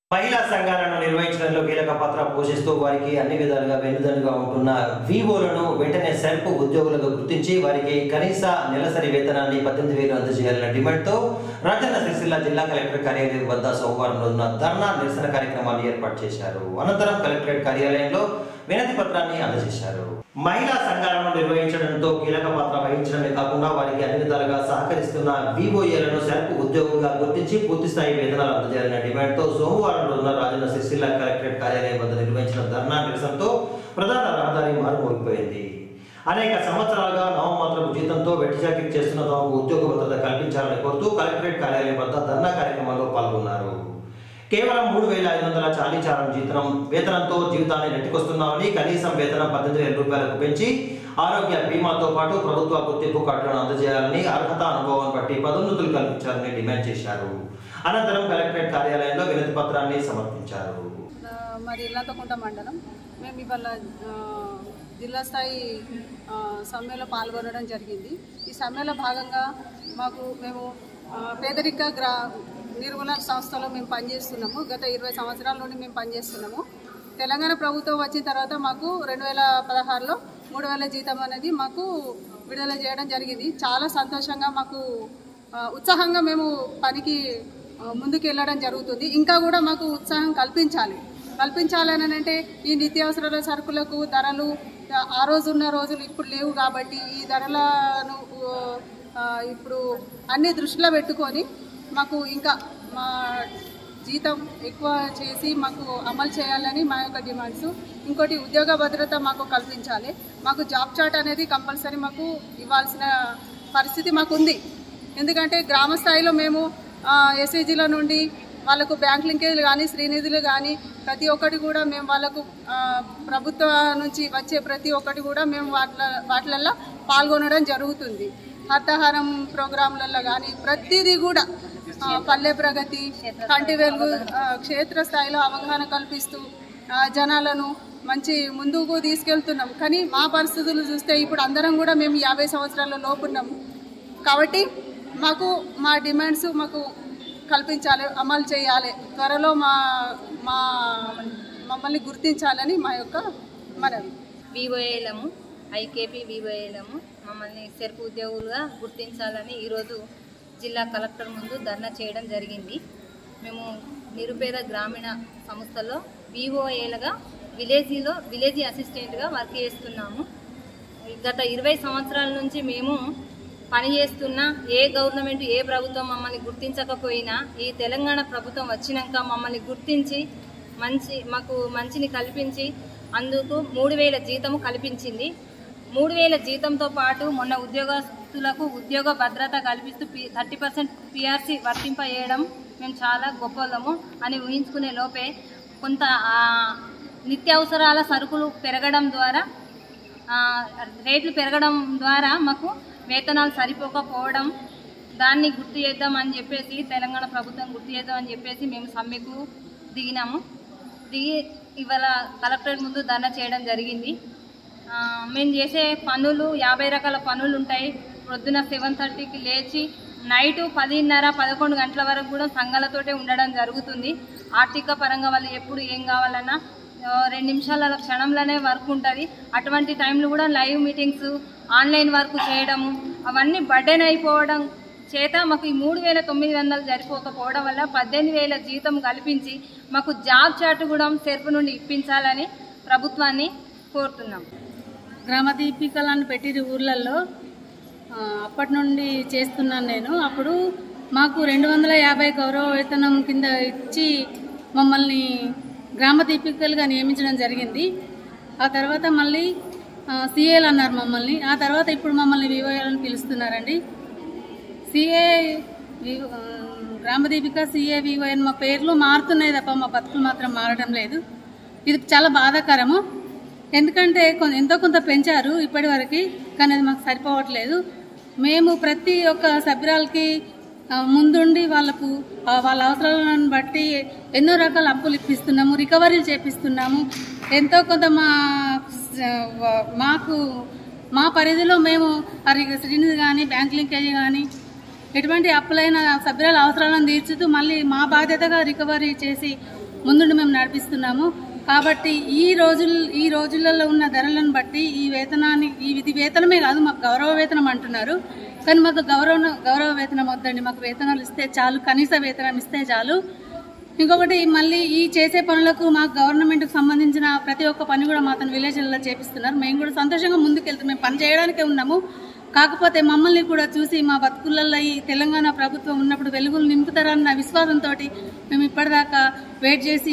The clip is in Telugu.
మహిళా సంఘాలను నిర్వహించడంలో కీలక పాత్ర పోషిస్తూ వారికి అన్ని విధాలుగా వెన్నుదన్నుగా ఉంటున్న వివోలను వెంటనే సెల్ఫ్ ఉద్యోగులుగా గుర్తించి వారికి కనీస నెలసరి వేతనాన్ని పద్దెనిమిది వేలు అందజేయాలన్న డిమాండ్తో రాజన్న సిరిసిల్ల జిల్లా కలెక్టర్ కార్యాలయం వద్ద సోమవారం రోజున ధర్నా నిరసన కార్యక్రమాన్ని ఏర్పాటు చేశారు అనంతరం కలెక్టరేట్ కార్యాలయంలో వినతి పత్రాన్ని అందజేశారు మహిళా సంఘాలను నిర్వహించడంతో కీలక పాత్ర వహించడమే కాకుండా వారికి అన్ని విధాలుగా సహకరిస్తున్న వివోఏలను సెల్ఫ్ ఉద్యోగులుగా గుర్తించి పూర్తి స్థాయి వేతనాలు అందజేయాలనే డిమాండ్తో సోమవారం రోజున రాజన్న సిరిసిల్ల కలెక్టరేట్ కార్యాలయం వద్ద నిర్వహించిన ధర్నా నిరసనతో ప్రధాన రహదారి మారుమోగిపోయింది అనేక సంవత్సరాలుగా నవమాత్రపు జీతంతో వెట్టి చాకిరీ చేస్తున్న తమకు ఉద్యోగ భద్రత కల్పించాలని కోరుతూ కలెక్టరేట్ కార్యాలయం వద్ద ధర్నా కార్యక్రమంలో పాల్గొన్నారు కేవలం మూడు వేల ఐదు వందల చాలీ చాలం జీతం వేతనంతో జీవితాన్ని నెట్టుకొస్తున్నామని కనీసం వేతనం పద్దెనిమిది వేల రూపాయలకు పెంచి ఆరోగ్య బీమాతో పాటు ప్రభుత్వ గుర్తింపు కార్డులను అందజేయాలని అర్హత అనుభవం బట్టి పదోన్నతులు కల్పించాలని డిమాండ్ చేశారు అనంతరం కలెక్టరేట్ కార్యాలయంలో వినతి పత్రాన్ని సమర్పించారు ఆ, మరి ఇల్లంతకుంట మండలం మేము ఇవాళ ఆ, జిల్లా స్థాయి ఆ, సమ్మెలో పాల్గొనడం జరిగింది ఈ సమ్మెలో భాగంగా మాకు మేము ఆ, పేదరిక గ్రా నిర్మూలన సంస్థలో మేము పనిచేస్తున్నాము గత ఇరవై సంవత్సరాల నుండి మేము పనిచేస్తున్నాము తెలంగాణ ప్రభుత్వం వచ్చిన తర్వాత మాకు రెండు వేల పదహారులో మూడు వేల జీతం అనేది మాకు విడుదల చేయడం జరిగింది చాలా సంతోషంగా మాకు ఆ, ఉత్సాహంగా మేము పనికి ఆ, ముందుకు వెళ్ళడం జరుగుతుంది ఇంకా కూడా మాకు ఉత్సాహం కల్పించాలి కల్పించాలని అంటే ఈ నిత్యావసరాల సరుకులకు ధరలు ఆ, ఆ రోజు ఉన్న రోజులు ఇప్పుడు లేవు కాబట్టి ఈ ధరలను ఆ, ఇప్పుడు అన్ని దృష్టిలో పెట్టుకొని మాకు ఇంకా మా జీతం ఎక్కువ చేసి మాకు అమలు చేయాలని మా యొక్క డిమాండ్స్ ఇంకోటి ఉద్యోగ భద్రత మాకు కల్పించాలి మాకు జాబ్ చార్ట్ అనేది కంపల్సరీ మాకు ఇవ్వాల్సిన పరిస్థితి మాకు ఉంది ఎందుకంటే గ్రామ స్థాయిలో మేము ఎస్ఏజీల నుండి వాళ్ళకు బ్యాంక్ లింకేజ్లు కానీ శ్రీనిధులు కానీ ప్రతి ఒక్కటి కూడా మేము వాళ్ళకు ఆ, ప్రభుత్వ నుంచి వచ్చే ప్రతి ఒక్కటి కూడా మేము వాటిల వాటిలల్లో పాల్గొనడం జరుగుతుంది హర్తహారం ప్రోగ్రాంలలో కానీ ప్రతిదీ కూడా ఆ, పల్లె ప్రగతి కంటి వెలుగు ఆ, క్షేత్ర స్థాయిలో అవగాహన కల్పిస్తూ ఆ, జనాలను మంచి ముందుకు తీసుకెళ్తున్నాం కానీ మా పరిస్థితులు చూస్తే ఇప్పుడు అందరం కూడా మేము యాభై సంవత్సరాల లోపు ఉన్నాము కాబట్టి మాకు మా డిమాండ్స్ మాకు కల్పించాలి అమలు చేయాలి త్వరలో మా మా మమ్మల్ని గుర్తించాలని మా యొక్క మనవి వివోఏలము ఐకేపీ వివోఏలము మమ్మల్ని సెర్పు ఉద్యోగులుగా గుర్తించాలని ఈరోజు జిల్లా కలెక్టర్ ముందు ధర్నా చేయడం జరిగింది మేము నిరుపేద గ్రామీణ సంస్థలో వివోఏలుగా విలేజీలో విలేజీ అసిస్టెంట్గా వర్క్ చేస్తున్నాము గత ఇరవై సంవత్సరాల నుంచి మేము పనిచేస్తున్న ఏ గవర్నమెంట్ ఏ ప్రభుత్వం మమ్మల్ని గుర్తించకపోయినా ఈ తెలంగాణ ప్రభుత్వం వచ్చినాక మమ్మల్ని గుర్తించి మంచి మాకు మంచిని కల్పించి అందుకు మూడు వేల జీతము కల్పించింది మూడు వేల జీతంతో పాటు మొన్న ఉద్యోగస్తులకు ఉద్యోగ భద్రత కల్పిస్తూ పి థర్టీ పర్సెంట్ పిఆర్సీ వర్తింపజేయడం మేము చాలా గొప్పలము అని ఊహించుకునే లోపే కొంత ఆ, నిత్యావసరాల సరుకులు పెరగడం ద్వారా ఆ, రేట్లు పెరగడం ద్వారా మాకు వేతనాలు సరిపోకపోవడం దాన్ని గుర్తు చేద్దామని చెప్పేసి తెలంగాణ ప్రభుత్వం గుర్తు చేద్దామని చెప్పేసి మేము సమ్మెకు దిగినాము దిగి ఇవాళ కలెక్టరేట్ ముందు ధర్నా చేయడం జరిగింది ఆ, మేము చేసే పనులు యాభై రకాల పనులు ఉంటాయి ప్రొద్దున సెవెన్ థర్టీకి లేచి నైటు పదిన్నర పదకొండు గంటల వరకు కూడా సంఘాలతోటే ఉండడం జరుగుతుంది ఆర్థిక పరంగా వాళ్ళు ఎప్పుడు ఏం కావాలన్నా ఆ, రెండు నిమిషాల క్షణంలోనే వర్క్ ఉంటుంది అటువంటి టైంలో కూడా లైవ్ మీటింగ్స్ ఆన్లైన్ వర్క్ చేయడము అవన్నీ బర్డెన్ అయిపోవడం చేత మాకు ఈ మూడు వేల తొమ్మిది వందలు సరిపోకపోవడం వల్ల పద్దెనిమిది వేల జీతం కల్పించి మాకు జాబ్ చార్ట్ కూడా సెర్పు నుండి ఇప్పించాలని ప్రభుత్వాన్ని కోరుతున్నాం గ్రామ దీపికలను పెట్టిన ఊర్లలో ఆ, అప్పటి నుండి చేస్తున్నాను నేను అప్పుడు మాకు రెండు వందల యాభై గౌరవ వేతనం కింద ఇచ్చి మమ్మల్ని గ్రామ దీపికలుగా నియమించడం జరిగింది ఆ తర్వాత మళ్ళీ సిఏలు అన్నారు మమ్మల్ని ఆ తర్వాత ఇప్పుడు మమ్మల్ని వివోఏలని పిలుస్తున్నారండి సిఏ వి- ఆ, గ్రామ దీపిక సిఏ వివోఎన్ మా పేర్లు మారుతున్నాయి తప్ప మా బతుకులు మాత్రం మారడం లేదు ఇది చాలా బాధాకరము ఎందుకంటే కొ- ఎంతో కొంత పెంచారు ఇప్పటి వరకు కానీ అది మాకు సరిపోవట్లేదు మేము ప్రతి ఒక్క సభ్యురాలకి ఆ, ముందుండి వాళ్ళకు ఆ, వాళ్ళ అవసరాలను బట్టి ఎన్నో రకాల అప్పులు ఇప్పిస్తున్నాము రికవరీలు చేపిస్తున్నాము ఎంతో కొంత మా స- వ- మాకు మా పరిధిలో మేము అది శ్రీనిధి కానీ బ్యాంక్ లింకేజ్ కానీ ఎటువంటి అప్పులైన సభ్యుల అవసరాలను తీర్చుతూ మళ్ళీ మా బాధ్యతగా రికవరీ చేసి ముందుండి మేము నడిపిస్తున్నాము కాబట్టి ఈ రోజులు ఈ రోజులలో ఉన్న ధరలను బట్టి ఈ వేతనాన్ని ఈ ఇది వేతనమే కాదు మాకు గౌరవ వేతనం అంటున్నారు కానీ మాకు గౌరవ గౌరవ వేతనం వద్దండి మాకు వేతనాలు ఇస్తే చాలు కనీస వేతనం ఇస్తే చాలు ఇంకొకటి మళ్ళీ ఈ చేసే పనులకు మాకు గవర్నమెంట్కి సంబంధించిన ప్రతి ఒక్క పని కూడా మా తన విలేజ్లలో చేపిస్తున్నారు మేము కూడా సంతోషంగా ముందుకెళ్తాం మేము పని చేయడానికే ఉన్నాము కాకపోతే మమ్మల్ని కూడా చూసి మా బతుకులలో ఈ తెలంగాణ ప్రభుత్వం ఉన్నప్పుడు వెలుగులు నింపుతారన్న విశ్వాసంతో మేము ఇప్పటిదాకా వెయిట్ చేసి